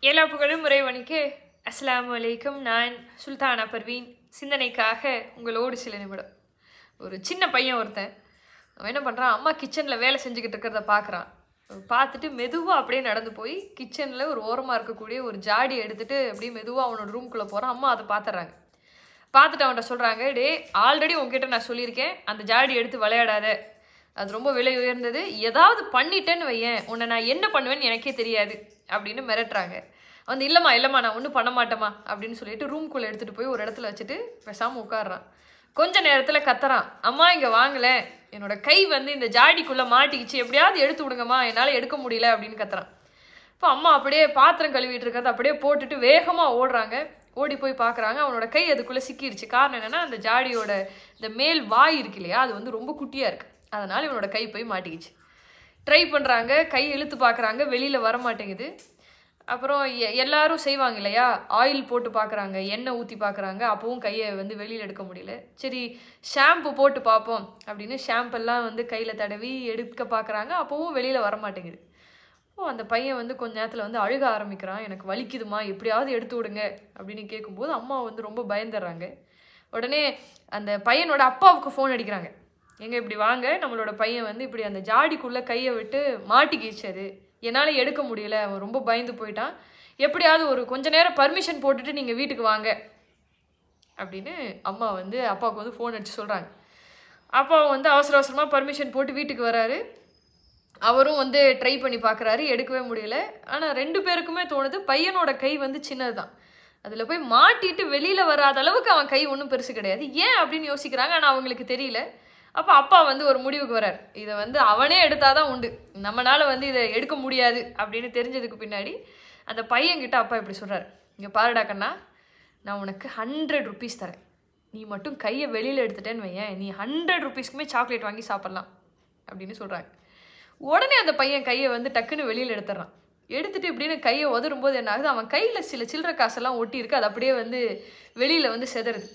எல்லா புகழும் இறைவனுக்கு அஸ்ஸலாமு அலைக்கும் நான் சுல்தானா பர்வீன் சிந்தனைக்காக உங்களோடு சில நிமிடம் ஒரு சின்ன பையன் ஒருத்தன் அவன் என்ன பண்ணுறான் அம்மா கிச்சனில் வேலை செஞ்சுக்கிட்டு இருக்கிறத பார்க்குறான் பார்த்துட்டு மெதுவாக அப்படியே நடந்து போய் கிச்சனில் ஒரு ஓரமாக இருக்கக்கூடிய ஒரு ஜாடி எடுத்துட்டு அப்படியே மெதுவாக அவனோட ரூம்குள்ளே போகிறான் அம்மா அதை பார்த்துட்றாங்க பார்த்துட்டு அவன்கிட்ட சொல்கிறாங்க டே ஆல்ரெடி உங்ககிட்ட நான் சொல்லியிருக்கேன் அந்த ஜாடி எடுத்து விளையாடாத அது ரொம்ப விலை உயர்ந்தது ஏதாவது பண்ணிட்டேன்னு வையேன் உன்னை நான் என்ன பண்ணுவேன்னு எனக்கே தெரியாது அப்படின்னு மிரட்டுறாங்க வந்து இல்லைம்மா இல்லைம்மா நான் ஒன்றும் பண்ண மாட்டேம்மா அப்படின்னு சொல்லிட்டு ரூம்குள்ளே எடுத்துகிட்டு போய் ஒரு இடத்துல வச்சுட்டு பேசாமல் உட்காடுறான் கொஞ்ச நேரத்தில் கத்துறான் அம்மா இங்கே வாங்கல என்னோட கை வந்து இந்த ஜாடிக்குள்ளே மாட்டிக்கிச்சு எப்படியாவது எடுத்து விடுங்கம்மா என்னால் எடுக்க முடியல அப்படின்னு கத்துறான் இப்போ அம்மா அப்படியே பாத்திரம் கழுவிட்டு இருக்கிறத அப்படியே போட்டுட்டு வேகமாக ஓடுறாங்க ஓடி போய் பார்க்குறாங்க அவனோட கை அதுக்குள்ளே சிக்கிருச்சு காரணம் என்னென்னா அந்த ஜாடியோட இந்த மேல் வாய் இருக்கு இல்லையா அது வந்து ரொம்ப குட்டியாக இருக்குது அதனால் இவனோட கை போய் மாட்டிக்கிச்சு ட்ரை பண்ணுறாங்க கை இழுத்து பார்க்குறாங்க வெளியில் வர மாட்டேங்குது அப்புறம் எ- எல்லாரும் செய்வாங்க இல்லையா ஆயில் போட்டு பார்க்குறாங்க எண்ணெய் ஊற்றி பார்க்குறாங்க அப்போவும் கையை வந்து வெளியில் எடுக்க முடியல சரி ஷாம்பு போட்டு பார்ப்போம் அப்படின்னு ஷாம்பெல்லாம் வந்து கையில் தடவி எடுக்க பார்க்குறாங்க அப்போவும் வெளியில் வர மாட்டேங்குது ஓ அந்த பையன் வந்து கொஞ்ச நேரத்தில் வந்து அழுக ஆரம்பிக்கிறான் எனக்கு வலிக்குதுமா எப்படியாவது எடுத்து விடுங்க அப்படின்னு கேட்கும்போது அம்மா வந்து ரொம்ப பயந்துடுறாங்க உடனே அந்த பையனோட அப்பாவுக்கு ஃபோன் அடிக்கிறாங்க எங்க இப்படி வாங்க நம்மளோட பையன் வந்து இப்படி அந்த ஜாடிக்குள்ளே கையை விட்டு மாட்டிக்கிச்சு அது என்னால் எடுக்க முடியல அவன் ரொம்ப பயந்து போயிட்டான் எப்படியாவது ஒரு கொஞ்ச நேரம் பர்மிஷன் போட்டுட்டு நீங்கள் வீட்டுக்கு வாங்க அப்படின்னு அம்மா வந்து அப்பாவுக்கு வந்து ஃபோன் அடிச்சு சொல்கிறாங்க அப்பா வந்து அவசர அவசரமாக பர்மிஷன் போட்டு வீட்டுக்கு வராரு அவரும் வந்து ட்ரை பண்ணி பார்க்குறாரு எடுக்கவே முடியல ஆனால் ரெண்டு பேருக்குமே தோணுது பையனோட கை வந்து சின்னது தான் அதில் போய் மாட்டிட்டு வெளியில் வராத அளவுக்கு அவன் கை ஒன்றும் பெருசு கிடையாது ஏன் அப்படின்னு யோசிக்கிறாங்க ஆனால் அவங்களுக்கு தெரியல அப்போ அப்பா வந்து ஒரு முடிவுக்கு வரார் இதை வந்து அவனே எடுத்தாதான் உண்டு நம்மனால வந்து இதை எடுக்க முடியாது அப்படின்னு தெரிஞ்சதுக்கு பின்னாடி அந்த பையன்கிட்ட அப்பா இப்படி சொல்கிறார் இங்கே பாருடா கண்ணா நான் உனக்கு ஹண்ட்ரட் ருபீஸ் தரேன் நீ மட்டும் கையை வெளியில் எடுத்துட்டேன்னு வையேன் நீ ஹண்ட்ரட் ருபீஸ்க்குமே சாக்லேட் வாங்கி சாப்பிட்லாம் அப்படின்னு சொல்கிறாங்க உடனே அந்த பையன் கையை வந்து டக்குன்னு வெளியில் எடுத்துடுறான் எடுத்துட்டு இப்படின்னு கையை உதறும்போது என்ன ஆகுது அவன் கையில் சில சில்லற காசெல்லாம் ஒட்டி இருக்கு அது அப்படியே வந்து வெளியில் வந்து செதறுது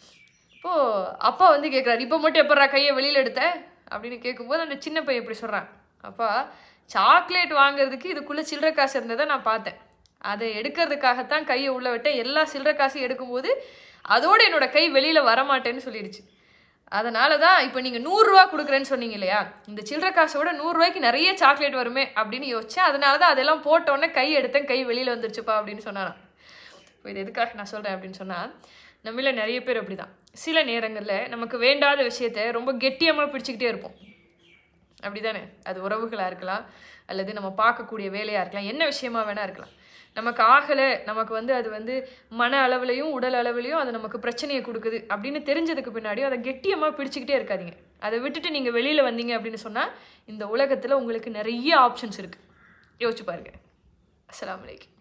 இப்போது அப்பா வந்து கேட்குறாரு இப்போ மட்டும் எப்பட்றா கையை வெளியில் எடுத்த அப்படின்னு கேட்கும்போது அந்த சின்ன பையன் இப்படி சொல்கிறான் அப்பா சாக்லேட் வாங்குறதுக்கு இதுக்குள்ளே சில்லற காசு இருந்ததை நான் பார்த்தேன் அதை எடுக்கிறதுக்காகத்தான் கையை உள்ள விட்டேன் எல்லா சில்லற காசையும் எடுக்கும்போது அதோட என்னோட கை வெளியில் வரமாட்டேன்னு சொல்லிடுச்சு அதனால தான் இப்போ நீங்கள் நூறுரூவா கொடுக்குறேன்னு சொன்னீங்க இல்லையா இந்த சில்லற காசோட நூறுரூவாய்க்கு நிறைய சாக்லேட் வருமே அப்படின்னு யோசிச்சேன் அதனால தான் அதெல்லாம் போட்ட உடனே கை எடுத்தேன் கை வெளியில் வந்துருச்சுப்பா அப்படின்னு சொன்னாராம் இப்போ இது எதுக்காக நான் சொல்கிறேன் அப்படின்னு சொன்னால் நம்மள நிறைய பேர் அப்படி தான் சில நேரங்களில் நமக்கு வேண்டாத விஷயத்த ரொம்ப கெட்டியமாக பிடிச்சிக்கிட்டே இருப்போம் அப்படிதானே அது உறவுகளாக இருக்கலாம் அல்லது நம்ம பார்க்கக்கூடிய வேலையாக இருக்கலாம் என்ன விஷயமா வேணா இருக்கலாம் நமக்கு ஆகலை நமக்கு வந்து அது வந்து மன அளவுலையும் உடல் அளவுலையும் அது நமக்கு பிரச்சனையை கொடுக்குது அப்படின்னு தெரிஞ்சதுக்கு பின்னாடியும் அதை கெட்டியமாக பிடிச்சிக்கிட்டே இருக்காதீங்க அதை விட்டுட்டு நீங்கள் வெளியில் வந்தீங்க அப்படின்னு சொன்னால் இந்த உலகத்தில் உங்களுக்கு நிறைய ஆப்ஷன்ஸ் இருக்குது யோசிச்சு பாருங்க அஸ்ஸலாமு அலைக்கும்